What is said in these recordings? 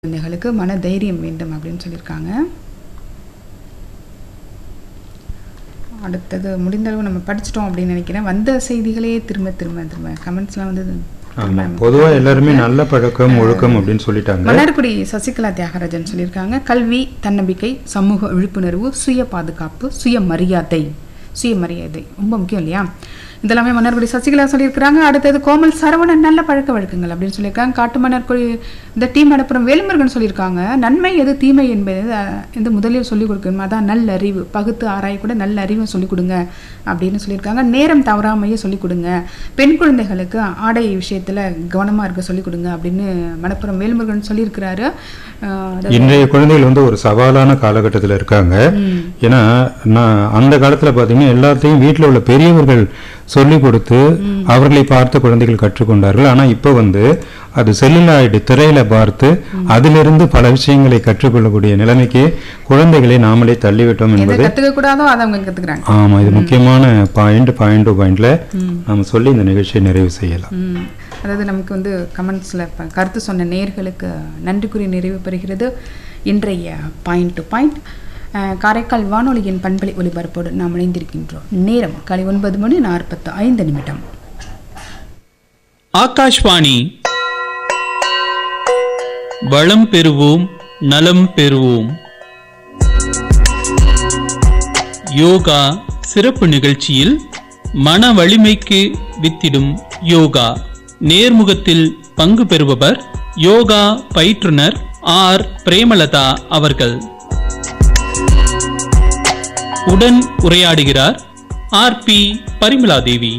குழந்தைகளுக்கு மன தைரியம் வேண்டும் அப்படின்னு சொல்லியிருக்காங்க அடுத்தது முடிந்தளவு நம்ம படிச்சிட்டோம் அப்படின்னு நினைக்கிறேன் வந்த செய்திகளே திரும்ப திரும்ப திரும்ப கமெண்ட்ஸ்லாம் வந்து ஆமா பொதுவா எல்லாருமே நல்ல பழக்கம் ஒழுக்கம் அப்படின்னு சொல்லிட்டாங்க மன்னார்குடி சசிகலா தியாகராஜன் சொல்லியிருக்காங்க கல்வி தன்னம்பிக்கை சமூக விழிப்புணர்வு சுய பாதுகாப்பு சுய மரியாதை சுய மரியாதை ரொம்ப முக்கியம் இல்லையா இதெல்லாமே மன்னார்குடி சசிகலா சொல்லியிருக்கிறாங்க அடுத்தது கோமல் சரவணன் நல்ல பழக்க வழக்கங்கள் அப்படின்னு சொல்லியிருக்காங்க காட்டு மன்னார்குடி இந்த டீம் அனுப்புறம் வேலுமுருகன் சொல்லியிருக்காங்க நன்மை எது தீமை என்பது அஹ், இந்த முதலில் சொல்லிக் கொடுக்கணும் அதான் நல்ல அறிவு பகுத்து ஆராயக்கூட நல்ல அறிவை சொல்லிக் கொடுங்க அப்படின்னு சொல்லியிருக்காங்க நேரம் தவறாமையே சொல்லிக் கொடுங்க பெண் குழந்தைகளுக்கு ஆடை விஷயத்துல கவனமா இருக்க சொல்லிக் கொடுங்க அப்படின்னு மணப்புறம் வேலுமுருகன் சொல்லியிருக்கிறாரு அஹ், அதாவது- இன்றைய குழந்தைகள் வந்து ஒரு சவாலான காலகட்டத்தில் இருக்காங்க ம். ஏன்னா நான் அந்த காலத்துல பாத்தீங்கன்னா எல்லாத்தையும் வீட்டில் உள்ள பெரியவர்கள் சொல்லி கொடுத்து அவர்களை பார்த்து குழந்தைகள் கற்றுக்கொண்டார்கள் ஆனா இப்போ வந்து அது செல்லுலாய்டு திரையில பார்த்து அதிலிருந்து பல விஷயங்களை கற்றுக்கொள்ளக்கூடிய நிலைமைக்கு குழந்தைகளை நாமளே தள்ளிவிட்டோம் எதை என்பது கத்துக்க கூடாதோ அதை அவங்க கத்துக்கிறாங்க ஆமா இது முக்கியமான பாயிண்ட் பாயிண்ட் டு பாயிண்ட்ல நாம சொல்லி இந்த நிகழ்ச்சியை நிறைவு செய்யலாம் ம். அதாவது நமக்கு வந்து கமெண்ட்ஸில் கருத்து சொன்ன நேயர்களுக்கு நன்றி கூறி நிறைவு பெறுகிறது இன்றைய பாயிண்ட் டு பாயிண்ட் காரைக்கால் வானொலியின் பண்பலை ஒலிபரப்போடு நாம் இணைந்திருக்கின்றோம் நேரம் காலை ஒன்பது மணி நாற்பத்து ஐந்து நிமிடம் ஆகாஷ்வாணி வளம் பெறுவோம் நலம் பெறுவோம் யோகா சிறப்பு நிகழ்ச்சியில் மன வலிமைக்கு வித்திடும் யோகா நேர்முகத்தில் பங்கு பெறுபவர் யோகா பயிற்றுனர் ஆர் பிரேமலதா அவர்கள் உடன் உரையாடுகிறார் ஆர் பி பரிமலாதேவி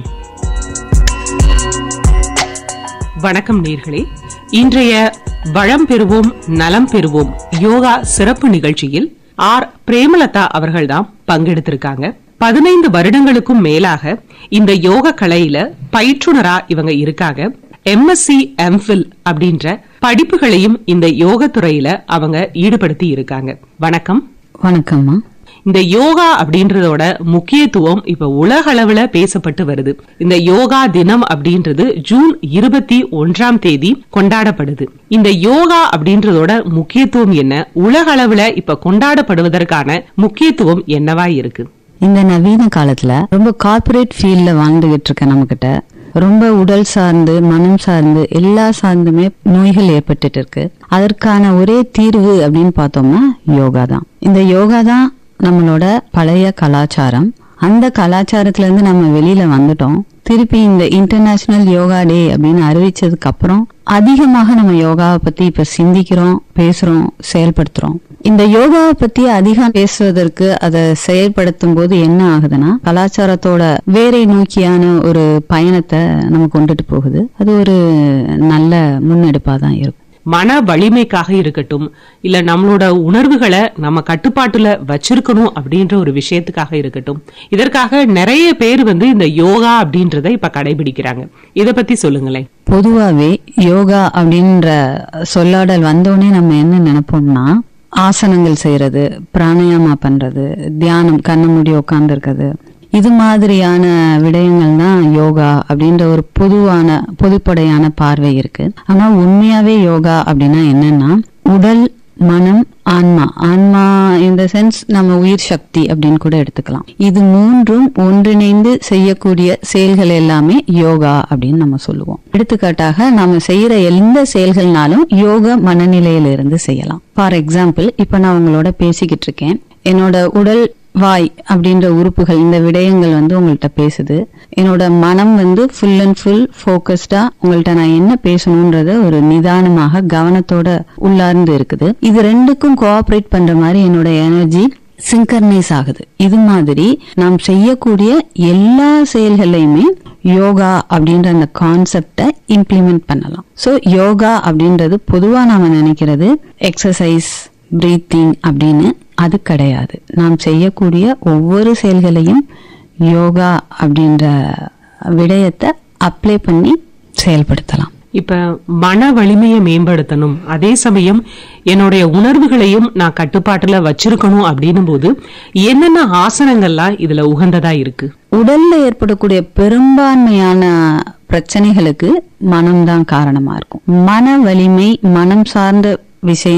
வணக்கம் நேர்களே இன்றைய வளம் பெறுவோம் நலம் பெறுவோம் யோகா சிறப்பு நிகழ்ச்சியில் ஆர் பிரேமலதா அவர்கள்தான் பங்கெடுத்திருக்காங்க பதினைந்து வருடங்களுக்கும் மேலாக இந்த யோக கலையில பயிற்றுனரா இவங்க இருக்காங்க எம்எஸ்சி எம்ஃபில் அப்படின்ற படிப்புகளையும் இந்த யோக துறையில அவங்க ஈடுபடுத்தி இருக்காங்க வணக்கம் வணக்கம்மா இந்த யோகா அப்படின்றதோட முக்கியத்துவம் இப்ப உலக அளவுல பேசப்பட்டு வருது இந்த யோகா தினம் அப்படின்றது ஜூன் இருபத்தி ஒன்றாம் தேதி கொண்டாடப்படுது இந்த யோகா அப்படின்றதோட முக்கியத்துவம் என்ன உலக அளவுல இப்ப கொண்டாடப்படுவதற்கான முக்கியத்துவம் என்னவா இருக்கு இந்த நவீன காலத்துல ரொம்ப கார்ப்பரேட் ஃபீல்ட்ல வாழ்ந்துகிட்டு இருக்க நம்மகிட்ட ரொம்ப உடல் சார்ந்து மனம் சார்ந்து எல்லா சார்ந்துமே நோய்கள் ஏற்பட்டுட்டு இருக்கு அதற்கான ஒரே தீர்வு அப்படின்னு பார்த்தோம்னா யோகா தான் இந்த யோகா தான் நம்மளோட பழைய கலாச்சாரம் அந்த கலாச்சாரத்துல இருந்து நம்ம வெளியில வந்துட்டோம் திருப்பி இந்த இன்டர்நேஷனல் யோகா டே அப்படின்னு அறிவிச்சதுக்கு அப்புறம் அதிகமாக நம்ம யோகாவை பத்தி இப்ப சிந்திக்கிறோம் பேசுறோம் செயல்படுத்துறோம் இந்த யோகாவை பத்தி அதிகம் பேசுவதற்கு அதை செயல்படுத்தும் போது என்ன ஆகுதுன்னா கலாச்சாரத்தோட வேரை நோக்கியான ஒரு பயணத்தை நம்ம கொண்டுட்டு போகுது அது ஒரு நல்ல முன்னெடுப்பா தான் இருக்கும் மன வலிமைக்காக இருக்கட்டும் இல்ல நம்மளோட உணர்வுகளை நம்ம கட்டுப்பாட்டுல வச்சிருக்கணும் அப்படின்ற ஒரு விஷயத்துக்காக இருக்கட்டும் இதற்காக நிறைய பேர் வந்து இந்த யோகா அப்படின்றத இப்ப கடைபிடிக்கிறாங்க இத பத்தி சொல்லுங்களேன் பொதுவாவே யோகா அப்படின்ற சொல்லாடல் வந்தோடனே நம்ம என்ன நினைப்போம்னா ஆசனங்கள் செய்யறது பிராணாயாமா பண்றது தியானம் கண்ண மூடி உட்கார்ந்து இருக்கிறது இது மாதிரியான விடயங்கள் தான் யோகா அப்படின்ற ஒரு பொதுவான பொதுப்படையான பார்வை இருக்கு ஆனா உண்மையாவே யோகா அப்படின்னா என்னன்னா உடல் மனம் ஆன்மா ஆன்மா இந்த சென்ஸ் நம்ம உயிர் சக்தி அப்படின்னு கூட எடுத்துக்கலாம் இது மூன்றும் ஒன்றிணைந்து செய்யக்கூடிய செயல்கள் எல்லாமே யோகா அப்படின்னு நம்ம சொல்லுவோம் எடுத்துக்காட்டாக நாம செய்யற எந்த செயல்கள்னாலும் யோக மனநிலையில இருந்து செய்யலாம் ஃபார் எக்ஸாம்பிள் இப்ப நான் உங்களோட பேசிக்கிட்டு இருக்கேன் என்னோட உடல் வாய் அப்படின்ற உறுப்புகள் இந்த விடயங்கள் வந்து உங்கள்கிட்ட பேசுது என்னோட மனம் வந்து ஃபுல் அண்ட் ஃபுல் ஃபோக்கஸ்டா உங்கள்கிட்ட நான் என்ன பேசணுன்றத ஒரு நிதானமாக கவனத்தோட உள்ளார்ந்து இருக்குது இது ரெண்டுக்கும் கோஆபரேட் பண்ற மாதிரி என்னோட எனர்ஜி சிங்கர்னைஸ் ஆகுது இது மாதிரி நாம் செய்யக்கூடிய எல்லா செயல்களையுமே யோகா அப்படின்ற அந்த கான்செப்டை இம்ப்ளிமெண்ட் பண்ணலாம் ஸோ யோகா அப்படின்றது பொதுவா நாம நினைக்கிறது எக்ஸசைஸ் பிரீத்திங் அப்படின்னு அது கிடையாது நாம் செய்யக்கூடிய ஒவ்வொரு செயல்களையும் யோகா அப்படின்ற விடயத்தை அப்ளை பண்ணி செயல்படுத்தலாம் இப்ப மன வலிமையை மேம்படுத்தணும் அதே சமயம் என்னுடைய உணர்வுகளையும் நான் கட்டுப்பாட்டுல வச்சிருக்கணும் அப்படின்னும் போது என்னென்ன ஆசனங்கள்லாம் இதுல உகந்ததா இருக்கு உடல்ல ஏற்படக்கூடிய பெரும்பான்மையான பிரச்சனைகளுக்கு மனம்தான் காரணமா இருக்கும் மன வலிமை மனம் சார்ந்த விஷயம்